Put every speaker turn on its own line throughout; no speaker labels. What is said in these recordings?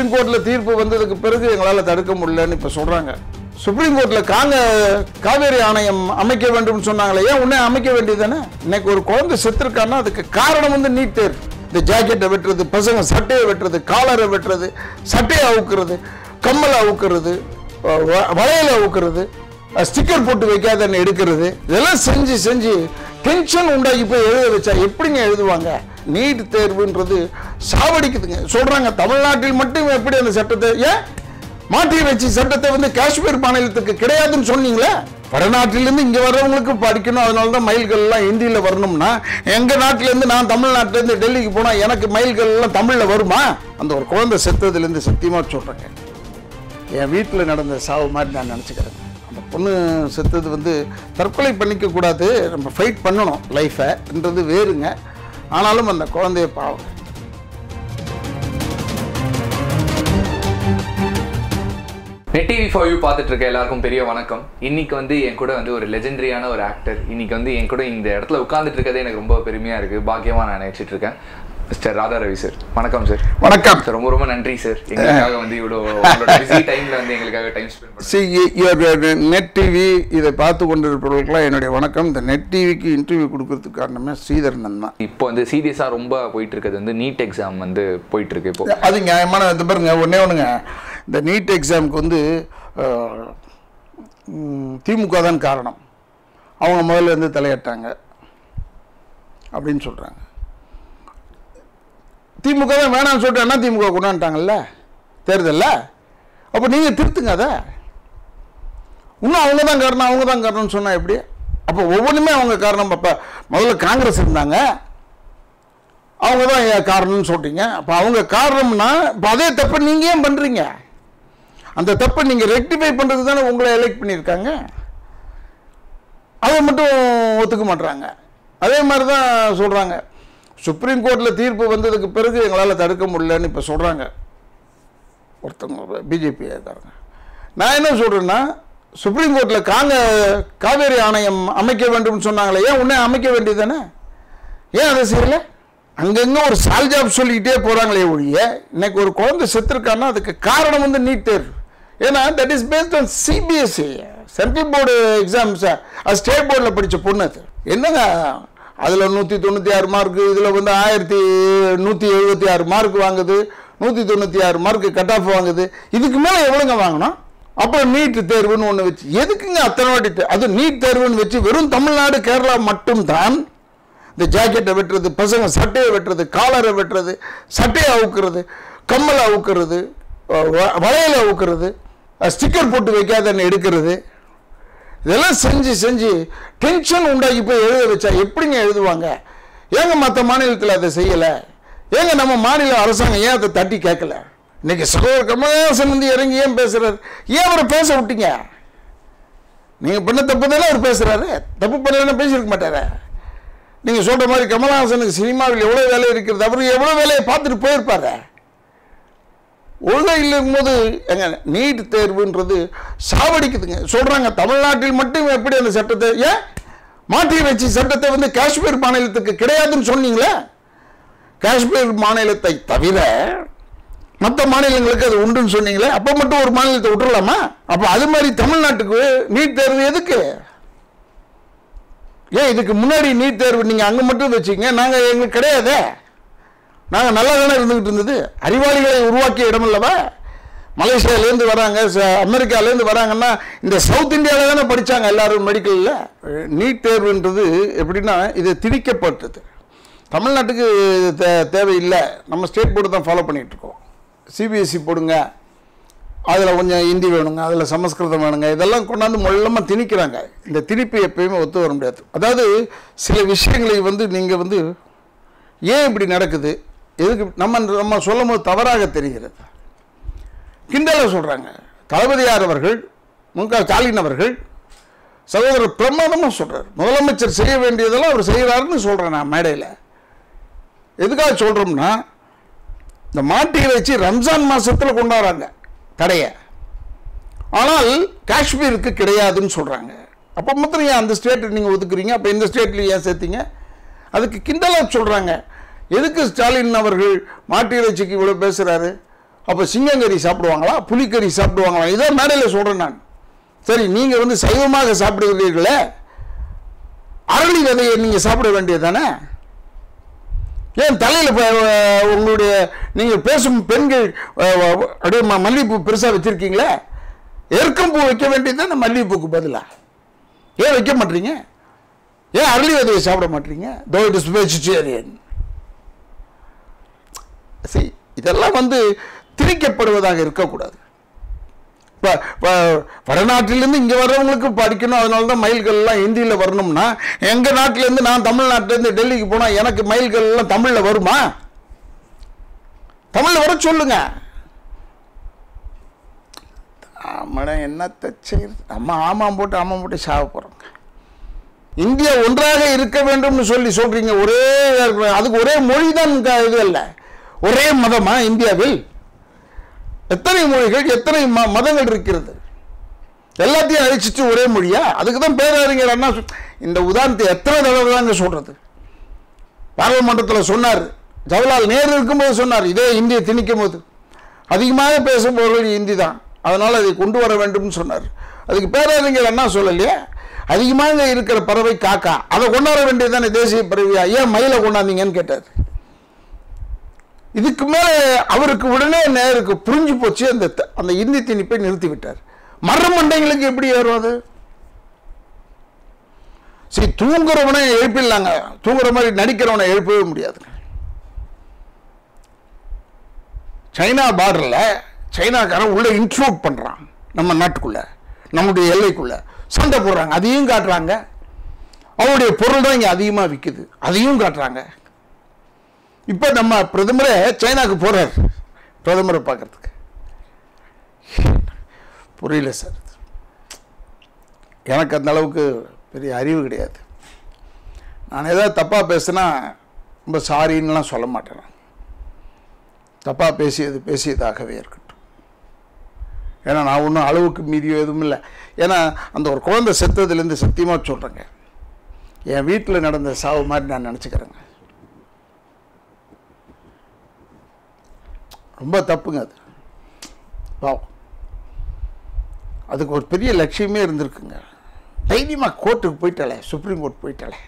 Supreme கோர்ட்டில் தீர்ப்பு வந்ததுக்கு பிறகு எங்களால் தடுக்க முடியலன்னு இப்போ சொல்கிறாங்க சுப்ரீம் கோர்ட்டில் காங்க காவேரி ஆணையம் அமைக்க வேண்டும்னு சொன்னாங்களே ஏன் உடனே அமைக்க வேண்டியது தானே இன்னைக்கு ஒரு குழந்தை செத்துருக்கான்னா அதுக்கு காரணம் வந்து நீட் தேர்வு இந்த ஜாக்கெட்டை வெட்டுறது பசங்க சட்டையை வெட்டுறது காலரை வெட்டுறது சட்டையை அவுக்கிறது கம்மலை அவுக்கிறது வ- வ- வளையலை அவுக்கிறது ஸ்டிக்கர் போட்டு வைக்காதன்னு எடுக்கிறது இதெல்லாம் செஞ்சு செஞ்சு டென்ஷன் உண்டாக்கி போய் எழுத வச்சா எப்படிங்க எழுதுவாங்க நீட் தேர்வுன்றது சாவடிக்குதுங்க சொல்றாங்க தமிழ்நாட்டில் மட்டும் எப்படி அந்த சட்டத்தை ஏன் மாற்றி வச்சு சட்டத்தை வந்து காஷ்மீர் மாநிலத்துக்கு கிடையாதுன்னு சொன்னீங்களே வடநாட்டிலிருந்து இங்க வர்றவங்களுக்கு படிக்கணும் அதனால தான் மைல்கள் எல்லாம் ஹிந்தியில வரணும்னா எங்க நாட்டுல இருந்து நான் தமிழ்நாட்டுல இருந்து டெல்லிக்கு போனா எனக்கு மைல்கள் எல்லாம் தமிழ்ல வருமா அந்த ஒரு குழந்தை செத்ததுல இருந்து சத்தியமா சொல்றேங்க என் வீட்டில் நடந்த சாவு மாதிரி நான் நினச்சிக்கிறேன் அந்த பொண்ணு செத்தது வந்து தற்கொலை பண்ணிக்க கூடாது நம்ம ஃபைட் பண்ணணும் லைஃபைன்றது வேறுங்க ஆனாலும் அந்த குழந்தைய பாவம்
நெட் டிவி ஃபார் யூ பார்த்துட்டு இருக்க எல்லாருக்கும் பெரிய வணக்கம் இன்னைக்கு வந்து என் கூட வந்து ஒரு லெஜெண்டரியான ஒரு ஆக்டர் இன்னைக்கு வந்து என் கூட இந்த இடத்துல உட்கார்ந்துட்டு இருக்கதே எனக்கு ரொம்ப பெருமையா இருக்கு பாக்கியமா நான் நினைச்சிட்டு இருக்கேன் மிஸ்டர் ராதா ரவி சார் வணக்கம் சார்
வணக்கம்
சார் ரொம்ப ரொம்ப நன்றி சார் எங்களுக்காக வந்து இவ்வளோ பிஸி டைம்ல வந்து எங்களுக்காக டைம் ஸ்பெண்ட் பண்ணி
சி நெட் டிவி இதை பார்த்து கொண்டிருப்பவர்களுக்கெல்லாம் என்னுடைய வணக்கம் இந்த நெட் டிவிக்கு இன்டர்வியூ கொடுக்கறதுக்கு காரணமே ஸ்ரீதரன் தான்
இப்போ வந்து சீரியஸாக ரொம்ப போயிட்டு இருக்கிறது வந்து நீட் எக்ஸாம் வந்து போயிட்டு இருக்கு இப்போ
அது நியாயமான இது பாருங்க ஒன்றே ஒன்றுங்க இந்த நீட் எக்ஸாமுக்கு வந்து அஹ், ம், திமுக தான் காரணம் அவங்க முதல்ல இருந்து தலையிட்டாங்க அப்படின்னு சொல்கிறாங்க திமுக தான் வேணாம்னு சொல்லிட்டு அண்ணா திமுக கொண்டாந்துட்டாங்கல்ல தேர்தலில் அப்போ நீங்கள் திருத்துங்க அதை இன்னும் அவங்க தான் காரணம் அவங்க தான் காரணம்னு சொன்னால் எப்படி அப்போ ஒவ்வொன்றுமே அவங்க காரணம் அப்போ முதல்ல காங்கிரஸ் இருந்தாங்க அவங்க தான் ஏன் காரணம்னு சொல்றீங்க அப்போ அவங்க காரணம்னா இப்போ அதே தப்பை நீங்கள் ஏன் பண்ணுறீங்க அந்த தப்பை நீங்கள் ரெக்டிஃபை பண்ணுறது தானே உங்களை எலெக்ட் பண்ணியிருக்காங்க அதை மட்டும் ஒத்துக்க மாட்றாங்க அதே மாதிரி தான் சொல்கிறாங்க சுப்ரீம் கோர்ட்டில் தீர்ப்பு வந்ததுக்கு பிறகு எங்களால் தடுக்க முடியலன்னு இப்போ சொல்கிறாங்க ஒருத்தவங்க பிஜேபி இருக்காங்க நான் என்ன சொல்கிறேன்னா சுப்ரீம் கோர்ட்டில் காங்க காவேரி ஆணையம் அமைக்க வேண்டும்னு சொன்னாங்களே ஏன் உடனே அமைக்க வேண்டியது தானே ஏன் அதை செய்யல அங்கங்க ஒரு சால்ஜாப் சொல்லிக்கிட்டே போறாங்களே ஒழிய இன்னைக்கு ஒரு குழந்தை செத்துருக்கான்னா அதுக்கு காரணம் வந்து நீட் தேர்வு ஏன்னா that is based on CBSE central board exams அது ஸ்டேட் போர்டில் படித்த பொண்ணு அது என்னங்க அதில் நூற்றி தொண்ணூற்றி ஆறு மார்க்கு இதில் வந்து ஆயிரத்தி நூற்றி எழுபத்தி ஆறு மார்க் வாங்குது நூற்றி தொண்ணூற்றி ஆறு மார்க்கு கட் ஆஃப் வாங்குது இதுக்கு மேலே எவ்வளோங்க வாங்கணும் அப்புறம் நீட் தேர்வுன்னு ஒன்று வச்சு எதுக்குங்க அத்தனை வாட்டி தே- அது நீட் தேர்வுன்னு வச்சு வெறும் தமிழ்நாடு கேரளா மட்டும்தான் இந்த ஜாக்கெட்டை வெட்டுறது பசங்க சட்டையை வெட்டுறது காலரை வெட்டுறது சட்டையை அவுக்கிறது கம்மலை அவுக்கிறது வ- வ- வளையலை அவுக்கிறது ஸ்டிக்கர் போட்டு வைக்காதன்னு எடுக்கிறது இதெல்லாம் செஞ்சு செஞ்சு டென்ஷன் உண்டாக்கி போய் எழுத வச்சா எப்படிங்க எழுதுவாங்க ஏங்க மற்ற மாநிலத்தில் அதை செய்யலை ஏங்க நம்ம மாநில அரசாங்கம் ஏன் அதை தட்டி கேட்கல இன்னைக்கு சகோதரர் கமலஹாசன் வந்து இறங்கி ஏன் பேசுறாரு ஏன் அவரை பேச விட்டீங்க நீங்கள் பண்ண தப்பு தானே அவர் பேசுறாரு தப்பு பண்ணலன்னா பேசியிருக்க மாட்டாரா நீங்கள் சொல்கிற மாதிரி கமலஹாசனுக்கு சினிமாவில் எவ்வளோ வேலை இருக்கிறது அவர் எவ்வளோ வேலையை பார்த்துட்டு போயிருப்பாரு ஒழுங்கா இல்லைங்கும் போது எங்க நீட் தேர்வுன்றது சாவடிக்குதுங்க சொல்கிறாங்க தமிழ்நாட்டில் மட்டும் எப்படி அந்த சட்டத்தை ஏன் மாற்றி வச்சு சட்டத்தை வந்து காஷ்மீர் மாநிலத்துக்கு கிடையாதுன்னு சொன்னீங்களே காஷ்மீர் மாநிலத்தை தவிர மற்ற மாநிலங்களுக்கு அது உண்டுன்னு சொன்னீங்களே அப்போ மட்டும் ஒரு மாநிலத்தை விட்டுறலாமா அப்போ அது மாதிரி தமிழ்நாட்டுக்கு நீட் தேர்வு எதுக்கு ஏன் இதுக்கு முன்னாடி நீட் தேர்வு நீங்கள் அங்கே மட்டும் வச்சீங்க நாங்கள் எங்களுக்கு கிடையாதே நாங்கள் நல்லா தானே இருந்துகிட்டு இருந்தது அறிவாளிகளை உருவாக்கிய இடம் அல்லவா மலேசியாலேருந்து வராங்க ச- அமெரிக்காலேருந்து வராங்கன்னா இந்த சவுத் இந்தியாவில் தானே படித்தாங்க எல்லாரும் மெடிக்கலில் நீட் தேர்வுன்றது எப்படின்னா இது திணிக்கப்பட்டது தமிழ்நாட்டுக்கு இது தே தேவையில்லை நம்ம ஸ்டேட் போர்டு தான் ஃபாலோ பண்ணிகிட்டு இருக்கோம் சிபிஎஸ்சி போடுங்க அதில் கொஞ்சம் ஹிந்தி வேணுங்க அதில் சமஸ்கிருதம் வேணுங்க இதெல்லாம் கொண்டாந்து மொல்லமாக திணிக்கிறாங்க இந்த திணிப்பு எப்பயுமே ஒத்து வர முடியாது அதாவது சில விஷயங்களை வந்து நீங்கள் வந்து ஏன் இப்படி நடக்குது எதுக்கு நம்ம நம்ம சொல்லும் போது தவறாக தெரிகிறது கிண்டலாக சொல்கிறாங்க தளபதியார் அவர்கள் மு க ஸ்டாலின் அவர்கள் சகோதரர் பிரமாதமாக சொல்கிறார் முதலமைச்சர் செய்ய வேண்டியதெல்லாம் அவர் செய்கிறாருன்னு சொல்கிறேன் நான் மேடையில் எதுக்காக சொல்கிறோம்னா இந்த மாட்டு இறைச்சி ரம்ஜான் மாசத்துல கொண்டாடுறாங்க தடைய ஆனால் காஷ்மீருக்கு கிடையாதுன்னு சொல்கிறாங்க அப்போ மாத்திரம் ஏன் அந்த ஸ்டேட்டை நீங்கள் ஒதுக்குறீங்க அப்போ இந்த ஸ்டேட்லையும் ஏன் சேர்த்தீங்க அதுக்கு கிண்டலாக சொல்கிறாங்க எதுக்கு ஸ்டாலின் அவர்கள் மாட்டு இறைச்சிக்கு இவ்வளோ பேசுகிறாரு அப்போ சிங்கங்கறி சாப்பிடுவாங்களா புலிக்கறி சாப்பிடுவாங்களா இதான் மேடையில் சொல்கிறேன் நான் சரி நீங்கள் வந்து சைவமாக சாப்பிடுகிறீர்களே அரளி விதையை நீங்கள் சாப்பிட வேண்டியது தானே ஏன் தலையில் உங்களுடைய நீங்கள் பேசும் பெண்கள் அஹ், அப்படியே ம- மல்லிகைப்பூ பெருசாக வச்சுருக்கீங்களே எருக்கம்பூ வைக்க வேண்டியது தானே மல்லிகைப்பூக்கு பதிலாக ஏன் வைக்க மாட்டீங்க ஏன் அரளி விதையை சாப்பிட மாட்டீங்க தோ இட் இஸ் வெஜிடேரியன் சரி இதெல்லாம் வந்து திணிக்கப்படுவதாக இருக்கக்கூடாது இப்போ இப்போ வடநாட்டிலேருந்து இங்கே வர்றவங்களுக்கு படிக்கணும் அதனால தான் மைல்கள்லாம் ஹிந்தியில் வரணும்னா எங்கள் நாட்டிலேருந்து நான் தமிழ்நாட்டிலேருந்து டெல்லிக்கு போனால் எனக்கு மைல்கள் எல்லாம் தமிழில் வருமா தமிழில் வர சொல்லுங்க ஆமாடா என்னத்தை செய்யறது நம்ம ஆமாம் போட்டு ஆமாம் போட்டு சாக போகிறோங்க இந்தியா ஒன்றாக இருக்க வேண்டும்னு சொல்லி சொல்றீங்க ஒரே அதுக்கு ஒரே மொழி தான் இது இல்லை ஒரே மதமா இந்தியாவில் எத்தனை மொழிகள் எத்தனை ம- மதங்கள் இருக்கிறது எல்லாத்தையும் அழிச்சிட்டு ஒரே மொழியா அதுக்கு தான் பேரறிஞர் அண்ணா சொ- இந்த உதாரணத்தை எத்தனை தடவை தாங்க சொல்றது பாராளுமன்றத்தில் சொன்னார் ஜவஹர்லால் நேரு இருக்கும்போது சொன்னார் இதே இந்தியை திணிக்கும் போது அதிகமாக பேசுபவர்கள் இந்தி தான் அதனால் அதை கொண்டு வர வேண்டும்னு சொன்னார் அதுக்கு பேரறிஞர் அண்ணா சொல்லலையா அதிகமாக இருக்கிற பறவை காக்கா அதை கொண்டாட வேண்டியது தானே தேசிய பறவையா ஏன் மயிலை கொண்டாந்தீங்கன்னு கேட்டார் இதுக்கு மேலே அவருக்கு உடனே நேருக்கு புரிஞ்சு போச்சு அந்த த- அந்த இந்தி திணிப்பை நிறுத்தி விட்டார் மர மண்டைங்களுக்கு எப்படி ஏறும் அது சரி தூங்குறவனை எழுப்பிடலாங்க தூங்குற மாதிரி நடிக்கிறவனை எழுப்பவே முடியாது சைனா பார்டரில் சைனாக்காரன் உள்ள இன்ட்ரூட் பண்ணுறான் நம்ம நாட்டுக்குள்ள நம்முடைய எல்லைக்குள்ள சண்டை போடுறாங்க அதையும் காட்டுறாங்க அவருடைய பொருள் தான் இங்கே அதிகமாக விற்குது அதையும் காட்டுறாங்க இப்போ நம்ம பிரதமரே சைனாக்கு போகிறார் பிரதமரை பார்க்கறதுக்கு புரியல சார் எனக்கு அந்த அளவுக்கு பெரிய அறிவு கிடையாது நான் ஏதாவது தப்பாக பேசுனா ரொம்ப சாரின்னுலாம் சொல்ல மாட்டேன் நான். தப்பாக பேசியது பேசியதாகவே இருக்கட்டும் ஏன்னா நான் ஒன்றும் அளவுக்கு மீறியோ எதுவும் இல்லை ஏன்னா அந்த ஒரு குழந்தை செத்ததுலேருந்து சத்தியமாக சொல்கிறேங்க என் வீட்டில் நடந்த சாவு மாதிரி நான் நினச்சிக்கிறேங்க ரொம்ப தப்புங்க அது பாவம் அதுக்கு ஒரு பெரிய லட்சியமே இருந்திருக்குங்க தைரியமாக கோர்ட்டுக்கு போயிட்டாலே சுப்ரீம் கோர்ட் போயிட்டாலே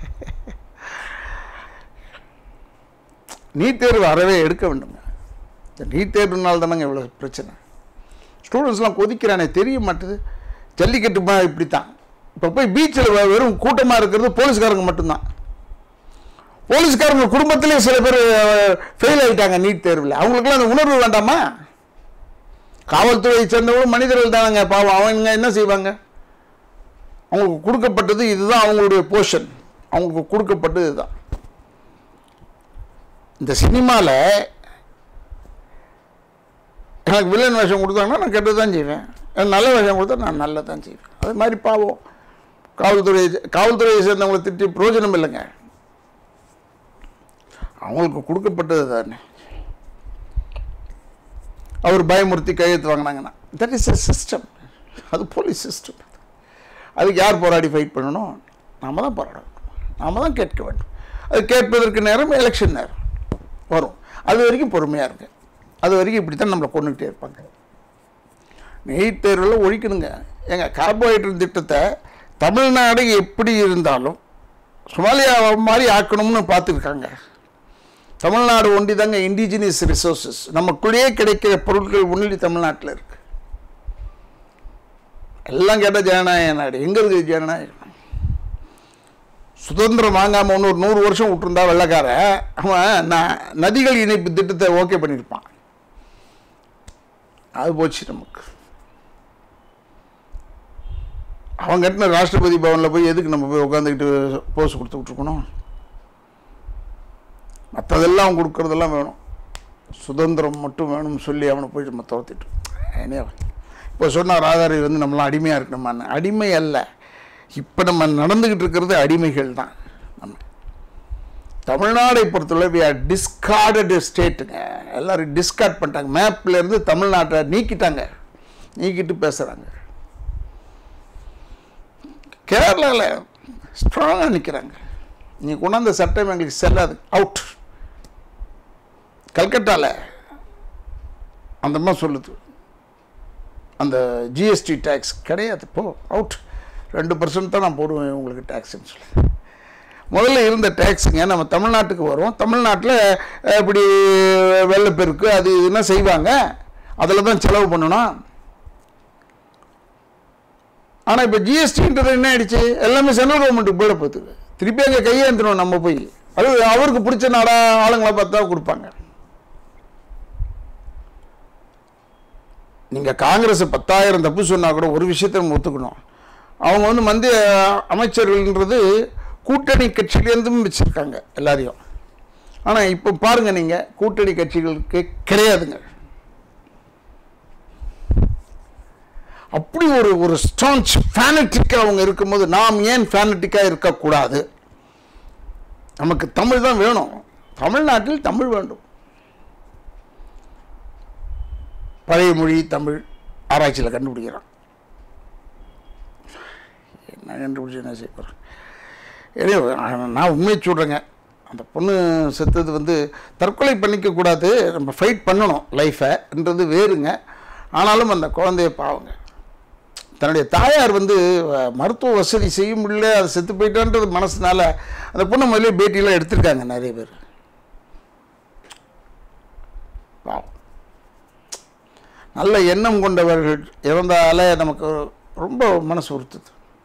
நீட் தேர்வு அறவே எடுக்க வேண்டுங்க இந்த நீட் தேர்வுனால தானங்க இவ்வளோ பிரச்சனை ஸ்டூடெண்ட்ஸ்லாம் கொதிக்கிறானே தெரிய மாட்டுது ஜல்லிக்கட்டுமா இப்படி தான் இப்போ போய் பீச்சில் வெறும் கூட்டமாக இருக்கிறது போலீஸ்காரங்க மட்டும்தான் போலீஸ்காரங்க குடும்பத்திலே சில பேர் ஃபெயில் ஆயிட்டாங்க நீட் தேர்வில் அவங்களுக்குலாம் அந்த உணர்வு வேண்டாமா காவல்துறையை சேர்ந்தவங்களும் மனிதர்கள் தானங்க பாவம் அவங்க என்ன செய்வாங்க அவங்களுக்கு கொடுக்கப்பட்டது இதுதான் அவங்களுடைய போர்ஷன் அவங்களுக்கு கொடுக்கப்பட்டது இதுதான் இந்த சினிமாவில் எனக்கு வில்லன் வேஷம் கொடுத்தாங்கன்னா நான் கெட்டது தான் செய்வேன் எனக்கு நல்ல வேஷம் கொடுத்தா நான் நல்லது தான் செய்வேன் அது மாதிரி பாவம் காவல்துறை காவல்துறையை சேர்ந்தவங்களை திட்டி பிரயோஜனம் இல்லைங்க அவங்களுக்கு கொடுக்கப்பட்டது தானே அவர் பயமுறுத்தி கையெழுத்து வாங்கினாங்கன்னா தட் இஸ் எ சிஸ்டம் அது போலீஸ் சிஸ்டம் அதுக்கு யார் போராடி ஃபைட் பண்ணணும் நாம தான் போராடணும் நாம தான் கேட்க வேண்டும் அது கேட்பதற்கு நேரம் எலெக்ஷன் நேரம் வரும் அது வரைக்கும் பொறுமையாக இருங்க அது வரைக்கும் இப்படி தான் நம்மளை கொண்டுகிட்டே இருப்பாங்க நீட் தேர்வில் ஒழிக்கணுங்க ஏங்க கார்போஹைட்ரேட் திட்டத்தை தமிழ்நாடு எப்படி இருந்தாலும் சொமாலியா மாதிரி ஆக்கணும்னு பார்த்துருக்காங்க தமிழ்நாடு ஒண்டி தாங்க இண்டிஜினியஸ் ரிசோர்சஸ் நமக்குள்ளேயே கிடைக்கிற பொருட்கள் ஒன்லி தமிழ்நாட்டில் இருக்கு எல்லாம் கேட்டால் ஜனநாயக நாடு எங்கே இருக்குது ஜனநாயகம் சுதந்திரம் வாங்காமல் இன்னொரு நூறு வருஷம் விட்டுருந்தா வெள்ளக்காரன் அவன் ந நதிகள் இணைப்பு திட்டத்தை ஓகே பண்ணியிருப்பான் அது போச்சு நமக்கு அவன் கட்டின ராஷ்டிரபதி பவனில் போய் எதுக்கு நம்ம போய் உட்காந்துக்கிட்டு போஸ் கொடுத்து விட்ருக்கணும் மற்றதெல்லாம் அவன் கொடுக்கறதெல்லாம் வேணும் சுதந்திரம் மட்டும் வேணும்னு சொல்லி அவனை போய் நம்ம துரத்திட்டு ஏனே இப்போ சொன்னார் ராதாரி வந்து நம்மளாம் அடிமையாக இருக்கணுமான்னு அடிமை அல்ல இப்போ நம்ம நடந்துக்கிட்டு இருக்கிறது அடிமைகள் தான் நம்ம தமிழ்நாடை பொறுத்தவரை வி ஆர் டிஸ்கார்டட் ஸ்டேட்டுங்க எல்லாரும் டிஸ்கார்ட் பண்ணிட்டாங்க மேப்ல இருந்து தமிழ்நாட்டை நீக்கிட்டாங்க நீக்கிட்டு பேசுகிறாங்க கேரளாவில் ஸ்ட்ராங்காக நிற்கிறாங்க நீ கொண்டாந்த சட்டம் எங்களுக்கு செல்லாது அவுட் கல்கட்டாவில் அந்த மாதிரி சொல்லுது அந்த ஜிஎஸ்டி டேக்ஸ் கிடையாது போ அவுட் ரெண்டு பர்சன்ட் தான் நான் போடுவேன் உங்களுக்கு டேக்ஸ்ன்னு சொல்லி முதல்ல இருந்த டேக்ஸுங்க நம்ம தமிழ்நாட்டுக்கு வரும் தமிழ்நாட்டில் அஹ், இப்படி வெள்ளப்பெருக்கு அது இதுன்னா செய்வாங்க அதில் தான் செலவு பண்ணணும் ஆனால் இப்போ ஜிஎஸ்டின்றது என்ன ஆயிடுச்சு எல்லாமே சென்ட்ரல் கவர்மெண்ட்டுக்கு போயிட போகுது திருப்பி அங்கே கையேந்தணும் நம்ம போய் அது அவருக்கு பிடிச்ச நாடா ஆளுங்களை பார்த்தா கொடுப்பாங்க நீங்கள் காங்கிரஸ் பத்தாயிரம் தப்பு சொன்னால் கூட ஒரு விஷயத்தை நம்ம ஒத்துக்கணும் அவங்க வந்து மத்திய அமைச்சர்கள்ன்றது கூட்டணி கட்சியிலேருந்தும் வச்சுருக்காங்க எல்லாரையும் ஆனால் இப்போ பாருங்கள் நீங்கள் கூட்டணி கட்சிகளுக்கு கிடையாதுங்க அப்படி ஒரு ஒரு ஸ்டான்ச் ஃபேனட்டிக்காக அவங்க இருக்கும்போது நாம் ஏன் ஃபேனட்டிக்காக இருக்கக்கூடாது நமக்கு தமிழ் தான் வேணும் தமிழ்நாட்டில் தமிழ் வேண்டும் பழைய மொழி தமிழ் ஆராய்ச்சியில் கண்டுபிடிக்கிறான் என்ன கண்டுபிடிச்சி என்ன செய்ய போகிறேன் எனவே நான் உண்மையை சொல்கிறேங்க அந்த பொண்ணு செத்தது வந்து தற்கொலை பண்ணிக்கக்கூடாது நம்ம ஃபைட் பண்ணணும் லைஃபைன்றது வேறுங்க ஆனாலும் அந்த குழந்தைய பாவங்க தன்னுடைய தாயார் வந்து அஹ், மருத்துவ வசதி செய்ய முடியல அது செத்து போயிட்டான்றது மனசுனால அந்த பொண்ணு முதல்ல பேட்டியெல்லாம் எடுத்திருக்காங்க நிறைய பேர் பாவம் நல்ல எண்ணம் கொண்டவர்கள் இறந்தாலே நமக்கு ரொம்ப மனசு உறுத்துது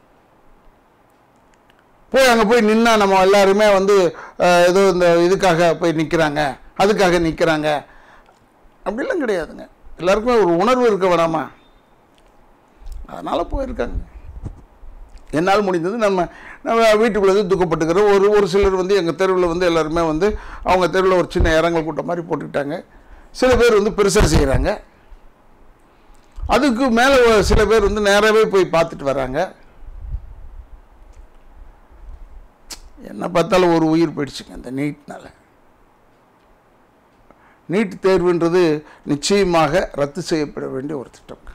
போய் அங்கே போய் நின்னா நம்ம எல்லாருமே வந்து அஹ், ஏதோ இந்த இதுக்காக போய் நிற்கிறாங்க அதுக்காக நிற்கிறாங்க அப்படிலாம் கிடையாதுங்க எல்லாருக்குமே ஒரு உணர்வு இருக்க வேணாமா அதனால் போயிருக்காங்க என்னால் முடிந்தது நம்ம நம்ம வீட்டுக்குள்ளே வந்து துக்கப்பட்டுக்கிறோம் ஒரு ஒரு சிலர் வந்து எங்கள் தெருவில் வந்து எல்லாருமே வந்து அவங்க தெருவில் ஒரு சின்ன இரங்கல் கூட்டம் மாதிரி போட்டுக்கிட்டாங்க சில பேர் வந்து பெருசாக செய்கிறாங்க அதுக்கு மேலே சில பேர் வந்து நேராகவே போய் பார்த்துட்டு வராங்க என்ன பார்த்தாலும் ஒரு உயிர் போயிடுச்சுங்க இந்த நீட்னால நீட் தேர்வுன்றது நிச்சயமாக ரத்து செய்யப்பட வேண்டிய ஒரு திட்டம்